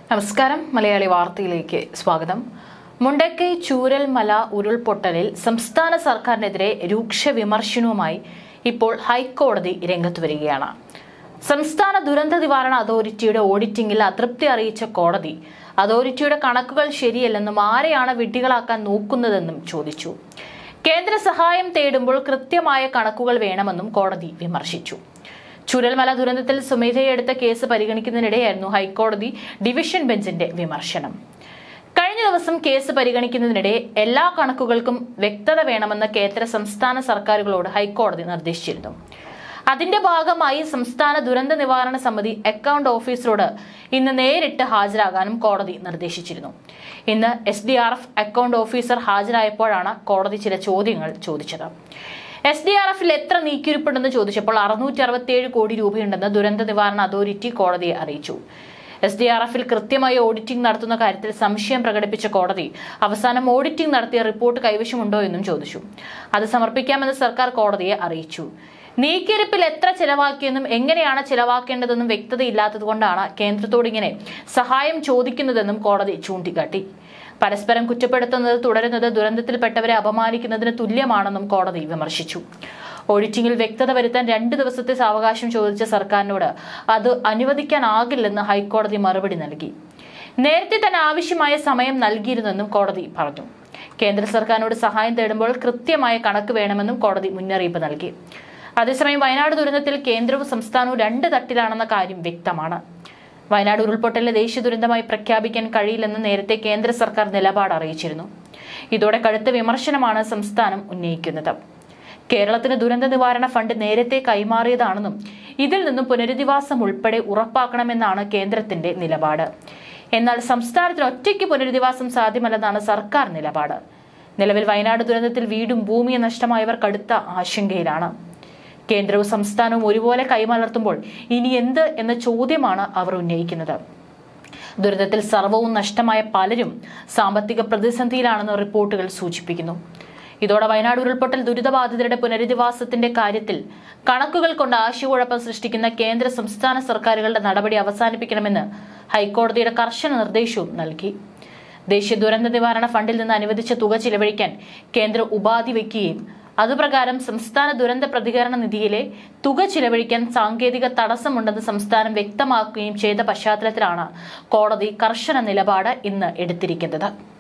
നമസ്കാരം മലയാളി വാർത്തയിലേക്ക് സ്വാഗതം മുണ്ടക്കൈ ചൂരൽമല ഉരുൾപൊട്ടലിൽ സംസ്ഥാന സർക്കാരിനെതിരെ രൂക്ഷ വിമർശനവുമായി ഇപ്പോൾ ഹൈക്കോടതി രംഗത്ത് വരികയാണ് സംസ്ഥാന ദുരന്ത നിവാരണ അതോറിറ്റിയുടെ ഓഡിറ്റിംഗിൽ അതൃപ്തി അറിയിച്ച കോടതി അതോറിറ്റിയുടെ കണക്കുകൾ ശരിയല്ലെന്നും ആരെയാണ് വിഡ്ഢികളാക്കാൻ നോക്കുന്നതെന്നും ചോദിച്ചു കേന്ദ്ര സഹായം തേടുമ്പോൾ കൃത്യമായ കണക്കുകൾ വേണമെന്നും കോടതി വിമർശിച്ചു ചുരൽമല ദുരന്തത്തിൽ സ്വമേധയെ എടുത്ത കേസ് പരിഗണിക്കുന്നതിനിടെയായിരുന്നു ഹൈക്കോടതി ഡിവിഷൻ ബെഞ്ചിന്റെ വിമർശനം കഴിഞ്ഞ ദിവസം കേസ് പരിഗണിക്കുന്നതിനിടെ എല്ലാ കണക്കുകൾക്കും വ്യക്തത വേണമെന്ന് കേന്ദ്ര സംസ്ഥാന സർക്കാരുകളോട് ഹൈക്കോടതി നിർദ്ദേശിച്ചിരുന്നു അതിന്റെ ഭാഗമായി സംസ്ഥാന ദുരന്ത നിവാരണ സമിതി അക്കൗണ്ട് ഓഫീസറോട് ഇന്ന് നേരിട്ട് ഹാജരാകാനും കോടതി നിർദ്ദേശിച്ചിരുന്നു ഇന്ന് S D R F account officer ഹാജരായപ്പോഴാണ് കോടതി ചില ചോദ്യങ്ങൾ ചോദിച്ചത് എസ് ഡി ആർ എഫിൽ എത്ര നീക്കിയിരിപ്പുണ്ടെന്ന് ചോദിച്ചപ്പോൾ അറുന്നൂറ്റി അറുപത്തിയേഴ് കോടി രൂപയുണ്ടെന്ന് ദുരന്ത നിവാരണ അതോറിറ്റി കോടതിയെ അറിയിച്ചു എസ് ഡി ആർ എഫിൽ കൃത്യമായി ഓഡിറ്റിംഗ് നടത്തുന്ന കാര്യത്തിൽ സംശയം പ്രകടിപ്പിച്ച കോടതി അവസാനം ഓഡിറ്റിംഗ് നടത്തിയ റിപ്പോർട്ട് കൈവശമുണ്ടോ എന്നും ചോദിച്ചു അത് സമർപ്പിക്കാമെന്ന് സർക്കാർ കോടതിയെ അറിയിച്ചു നീക്കിയിരിപ്പിൽ എത്ര ചെലവാക്കിയെന്നും എങ്ങനെയാണ് ചെലവാക്കേണ്ടതെന്നും വ്യക്തതയില്ലാത്തതുകൊണ്ടാണ് കേന്ദ്രത്തോട് ഇങ്ങനെ സഹായം ചോദിക്കുന്നതെന്നും കോടതി ചൂണ്ടിക്കാട്ടി പരസ്പരം കുറ്റപ്പെടുത്തുന്നത് തുടരുന്നത് ദുരന്തത്തിൽപ്പെട്ടവരെ അപമാനിക്കുന്നതിന് തുല്യമാണെന്നും കോടതി വിമർശിച്ചു ഓഡിറ്റിംഗിൽ വ്യക്തത വരുത്താൻ രണ്ട് ദിവസത്തെ സാവകാശം ചോദിച്ച സർക്കാരിനോട് അത് അനുവദിക്കാനാകില്ലെന്ന് ഹൈക്കോടതി മറുപടി നൽകി നേരത്തെ തന്നെ ആവശ്യമായ സമയം നൽകിയിരുന്നെന്നും കോടതി പറഞ്ഞു കേന്ദ്ര സർക്കാരിനോട് സഹായം തേടുമ്പോൾ കൃത്യമായ കണക്ക് വേണമെന്നും കോടതി മുന്നറിയിപ്പ് നൽകി അതേസമയം വയനാട് ദുരന്തത്തിൽ കേന്ദ്രവും സംസ്ഥാനവും രണ്ട് തട്ടിലാണെന്ന കാര്യം വ്യക്തമാണ് വയനാട് ഉരുൾപൊട്ടലിനെ ദേശീയ ദുരന്തമായി പ്രഖ്യാപിക്കാൻ കഴിയില്ലെന്ന് നേരത്തെ കേന്ദ്ര സർക്കാർ നിലപാട് അറിയിച്ചിരുന്നു ഇതോടെ കടുത്ത വിമർശനമാണ് സംസ്ഥാനം ഉന്നയിക്കുന്നത് കേരളത്തിന് ദുരന്ത നിവാരണ ഫണ്ട് നേരത്തെ കൈമാറിയതാണെന്നും ഇതിൽ നിന്നും പുനരധിവാസം ഉൾപ്പെടെ ഉറപ്പാക്കണമെന്നാണ് കേന്ദ്രത്തിന്റെ നിലപാട് എന്നാൽ സംസ്ഥാനത്തിന് ഒറ്റയ്ക്ക് പുനരധിവാസം സാധ്യമല്ലെന്നാണ് സർക്കാർ നിലപാട് നിലവിൽ വയനാട് ദുരന്തത്തിൽ വീടും ഭൂമിയും നഷ്ടമായവർ കടുത്ത ആശങ്കയിലാണ് കേന്ദ്രവും സംസ്ഥാനവും ഒരുപോലെ കൈമലർത്തുമ്പോൾ ഇനി എന്ത് എന്ന ചോദ്യമാണ് അവർ ഉന്നയിക്കുന്നത് ദുരിതത്തിൽ സർവവും നഷ്ടമായ പലരും സാമ്പത്തിക പ്രതിസന്ധിയിലാണെന്ന് റിപ്പോർട്ടുകൾ സൂചിപ്പിക്കുന്നു ഇതോടെ വയനാട് ഉരുൾപൊട്ടൽ ദുരിതബാധിതരുടെ പുനരധിവാസത്തിന്റെ കാര്യത്തിൽ കണക്കുകൾ കൊണ്ട് ആശയക്കുഴപ്പം സൃഷ്ടിക്കുന്ന കേന്ദ്ര സംസ്ഥാന സർക്കാരുകളുടെ നടപടി അവസാനിപ്പിക്കണമെന്ന് ഹൈക്കോടതിയുടെ കർശന നിർദ്ദേശവും നൽകി ദേശീയ ദുരന്ത നിവാരണ ഫണ്ടിൽ നിന്ന് അനുവദിച്ച തുക ചിലവഴിക്കാൻ കേന്ദ്രം ഉപാധി വയ്ക്കുകയും അതുപ്രകാരം സംസ്ഥാന ദുരന്ത പ്രതികരണ നിധിയിലെ തുക ചിലവഴിക്കാൻ സാങ്കേതിക തടസ്സമുണ്ടെന്ന് സംസ്ഥാനം വ്യക്തമാക്കുകയും ചെയ്ത പശ്ചാത്തലത്തിലാണ് കോടതി കർശന നിലപാട് ഇന്ന് എടുത്തിരിക്കുന്നത്